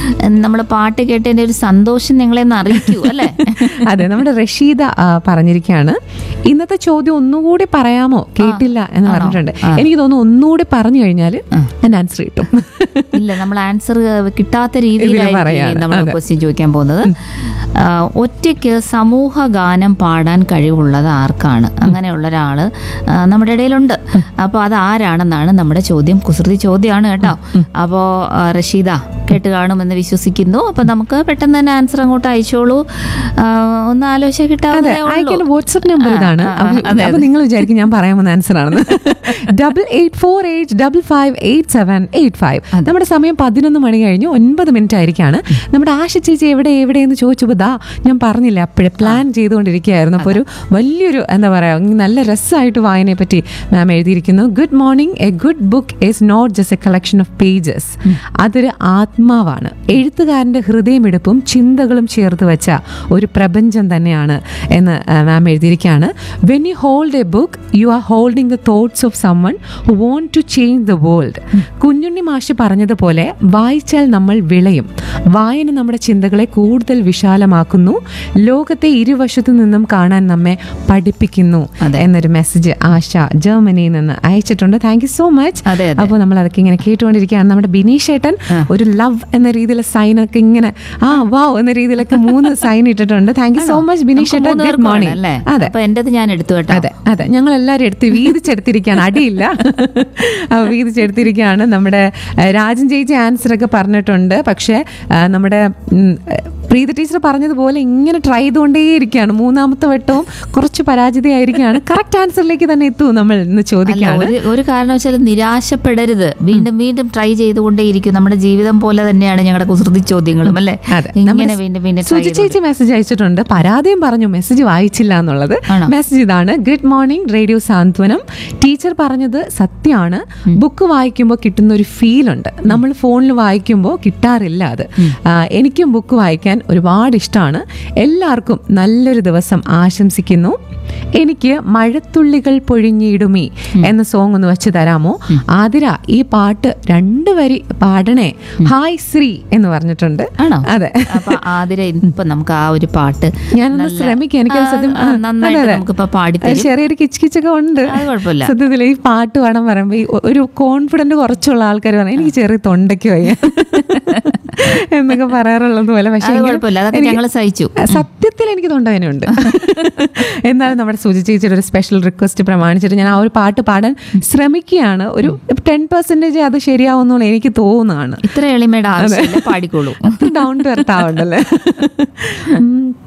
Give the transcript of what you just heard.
നമ്മൾ പാട്ട് കേട്ടതിന്റെ ഒരു സന്തോഷം നിങ്ങളെ ഒന്ന് അറിയിക്കൂ അല്ലേ അതെ നമ്മുടെ റഷീദ ആ, പറഞ്ഞിരിക്കുകയാണ് ഇന്നത്തെ ചോദ്യം ഒന്നുകൂടി പറയാമോ കേട്ടില്ല എന്ന് പറഞ്ഞിട്ടുണ്ട് എനിക്ക് തോന്നുന്നു ഒന്നുകൂടി പറഞ്ഞു കഴിഞ്ഞാൽ ഞാൻ ആൻസർ കിട്ടും ഇല്ല നമ്മൾ ആൻസർ കിട്ടാത്ത ഇതില് രീതിയിലായിരിക്കും പറയാണ്. നമ്മൾ അതെ. ക്വസ്റ്റ്യൻ ചോദിക്കാൻ പോകുന്നത് ആ, ഒറ്റയ്ക്ക് സമൂഹ ഗാനം പാടാൻ കഴിവുള്ളത് ആർക്കാണ് അങ്ങനെയുള്ള ഒരാള് ആ, നമ്മുടെ ഇടയിലുണ്ട് അപ്പോൾ അത് ആരാണെന്നാണ് നമ്മുടെ ചോദ്യം കുസൃതി ചോദ്യമാണ് കേട്ടോ അപ്പോൾ റഷീദ കേട്ട് കാണുമെന്ന് വിശ്വസിക്കുന്നു അപ്പൊ നമുക്ക് പെട്ടെന്ന് തന്നെ ആൻസർ അങ്ങോട്ട് അയച്ചോളൂ ആ, ഒന്ന് ആലോചിച്ചാൽ അതെ കിട്ടാവുന്നതേ അയക്കേണ്ട ഉള്ളൂ. വാട്സപ്പ് നമ്പർ ആ, ഇതാണ് ആ, അപ്പൊ അതെ, അപ്പൊ നിങ്ങൾ വിചാരിക്കും ഞാൻ പറയാൻ വന്ന ആൻസർ ആണെന്ന് double eight four eight double five eight seven eight five നമ്മുടെ സമയം പതിനൊന്ന് മണി കഴിഞ്ഞു ഒൻപത് മിനിറ്റ് ആയിരിക്കാണ് നമ്മുടെ ആശ ചേച്ചി എവിടെ എവിടെയെന്ന് ചോദിച്ചപ്പോൾ ദാ ഞാൻ പറഞ്ഞില്ല അപ്പോഴേ പ്ലാൻ ചെയ്തുകൊണ്ടിരിക്കുകയായിരുന്നു അപ്പോൾ ഒരു വലിയൊരു എന്താ പറയുക നല്ല രസമായിട്ട് വായനയെ പറ്റി മാം എഴുതിയിരിക്കുന്നു good morning a good book is not just a collection of pages അതൊരു ആത്മാവാണ് എഴുത്തുകാരൻ്റെ ഹൃദയമെടുപ്പും ചിന്തകളും ചേർത്ത് വെച്ച ഒരു പ്രപഞ്ചം തന്നെയാണ് എന്ന് മാം എഴുതിയിരിക്കുകയാണ് when you hold a book you are holding the thoughts of someone who want to change the world Kunjunni Mash പറഞ്ഞതുപോലെ വായിച്ചാൽ നമ്മൾ വിളയും വായന നമ്മുടെ ചിന്തകളെ കൂടുതൽ വിശാലമാക്കുന്നു ലോകത്തെ ഇരുവശത്തു നിന്നും കാണാൻ നമ്മെ പഠിപ്പിക്കുന്നു അതെ. എന്നൊരു മെസ്സേജ് ആശ ജർമ്മനിയിൽ നിന്ന് അയച്ചിട്ടുണ്ട് താങ്ക് യു സോ മച്ച് അതെ, അതെ. അപ്പോൾ നമ്മൾ അതൊക്കെ ഇങ്ങനെ കേട്ടുകൊണ്ടിരിക്കുകയാണ് നമ്മുടെ ബിനീഷ് ഏട്ടൻ ഒരു ലവ് എന്ന രീതിയിലെ സൈൻ ഒക്കെ ഇങ്ങനെ ആ വാവ് എന്ന രീതിയിലൊക്കെ മൂന്ന് സൈൻ ഇട്ടിട്ടുണ്ട് thank you so much Bineesh നമുക്ക് ഏട്ടൻ മൂന്ന് ഗുഡ് പേർക്കും മോർണിംഗ് ആണ് അല്ലേ അതെ അപ്പൊ എന്റേത് ഞാൻ എടുത്തു കേട്ടോ അതെ അതെ ഞങ്ങൾ എല്ലാവരും എടുത്ത് വീതിച്ചെടുത്തിരിക്കുകയാണ് അടിയില്ല അപ്പൊ വീതിച്ചെടുത്തിരിക്കുകയാണ് നമ്മുടെ ഏഹ്, രാജൻ ചേച്ചി ആൻസർ ഒക്കെ പറഞ്ഞിട്ടുണ്ട് പക്ഷേ ഏഹ്, നമ്മുടെ ഉം, ഏഹ്, പ്രീത ടീച്ചർ പറഞ്ഞതുപോലെ ഇങ്ങനെ ട്രൈ ചെയ്തുകൊണ്ടേയിരിക്കുകയാണ് മൂന്നാമത്തെ വട്ടവും കുറച്ച് പരാജിതയായിരിക്കുകയാണ് കറക്റ്റ് ആൻസറിലേക്ക് തന്നെ എത്തും നമ്മൾ ഇന്ന് അല്ല ചോദിക്കുകയാണ് ഒരു ഒരു കാരണവശാലും നിരാശപ്പെടരുത് വീണ്ടും വീണ്ടും ട്രൈ ചെയ്തുകൊണ്ടേയിരിക്കും നമ്മുടെ ജീവിതം പോലെ തന്നെയാണ് ഞങ്ങളുടെ കുസൃതി ചോദ്യങ്ങളും അല്ലേ അതെ ഇങ്ങനെ നമ്മുടെ വീണ്ടും വീണ്ടും try സുജി ചെയ്തുകൊണ്ട്- ചേച്ചി മെസ്സേജ് അയച്ചിട്ടുണ്ട് പരാതിയും പറഞ്ഞു മെസ്സേജ് വായിച്ചില്ല എന്നുള്ളത് ആണോ? മെസ്സേജ് ഇതാണ് good morning radio Santhwanam teacher പറഞ്ഞത് സത്യമാണ് ബുക്ക് വായിക്കുമ്പോൾ കിട്ടുന്ന ഒരു ഫീൽ ഉണ്ട് നമ്മൾ ഫോണിൽ വായിക്കുമ്പോൾ കിട്ടാറില്ല അത് ആ, എനിക്കും ബുക്ക് വായിക്കാൻ ഒരുപാട് ഇഷ്ടമാണ് എല്ലാവർക്കും നല്ലൊരു ദിവസം ആശംസിക്കുന്നു എനിക്ക് മഴത്തുള്ളികൾ പൊഴിഞ്ഞിടുമി എന്ന സോങ് ഒന്ന് വെച്ച് തരാമോ ആതിര ഈ പാട്ട് രണ്ട് വരി പാടണേ ഹായ് ശ്രീ എന്ന് പറഞ്ഞിട്ടുണ്ട് ആണോ അതെ അപ്പൊ ആതിര ഇപ്പൊ നമുക്ക് ആ ഒരു പാട്ട് ഞാനൊന്ന് നല്ല- ശ്രമിക്കാം എനിക്ക് ആ, സത്യം ആ, നന്നായിട്ട് നമുക്കിപ്പോ പാടിത്തരും ചെറിയൊരു കിച്ച് കിച്ചൊക്കെ ഉണ്ട് അത് കുഴപ്പമില്ല സത്യത്തിൽ ഈ പാട്ട് പാടാൻ പറയുമ്പോൾ ഈ ഒ- ഒരു കോൺഫിഡന്റ് കുറച്ചുള്ള ആൾക്കാർ പറഞ്ഞു എനിക്ക് ചെറിയ തൊണ്ടയ്ക്ക് വയ്യ എന്നൊക്കെ പറയാറുള്ളത് പോലെ പക്ഷേ അത് എങ്കിലും കുഴപ്പമില്ല അതൊക്കെ എനിക്ക് ഞങ്ങൾ സഹിച്ചു സത്യത്തിൽ എനിക്ക് തൊണ്ടവേനുണ്ട് എന്നാലും നമ്മുടെ സുജി ചേച്ചിയുടെ ഒരു സ്പെഷ്യൽ റിക്വസ്റ്റ് പ്രമാണിച്ചിട്ട് ഞാൻ ആ ഒരു പാട്ട് പാടാൻ ശ്രമിക്കുകയാണ് ഒരു ടെൻ പെർസെൻറ്റേജ് അത് ശരിയാവുന്നുള്ള എനിക്ക് തോന്നുന്നതാണ് ഇത്ര എളിമയുടെ ആവശ്യമില്ല പാടിക്കോളൂ ഡൗൺ ടു എർത്ത് ആവണ്ടല്ലേ ഉം.